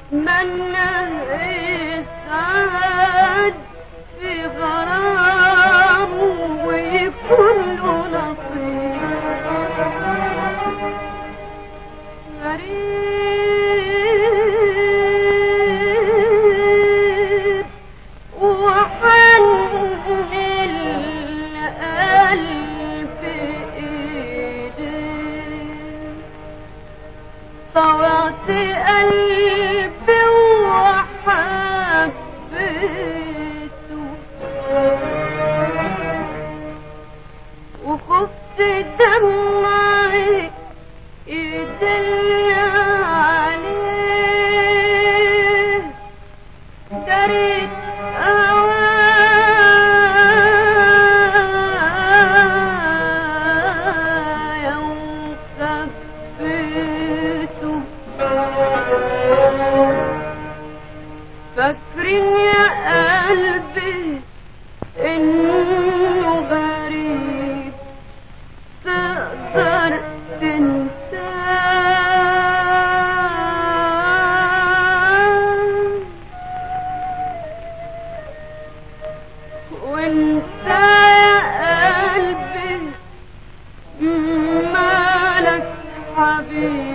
يتمنى يسعد في غرامه ويكون له نصيب غريب وحن القلب ايديه طوعت قلبي وحبيته وخفت دمعي يدل عليه دريت هوايا وخبيته فاكرين يا قلبي انه غريب تقدر تنساه وانت يا قلبي مالك حبيب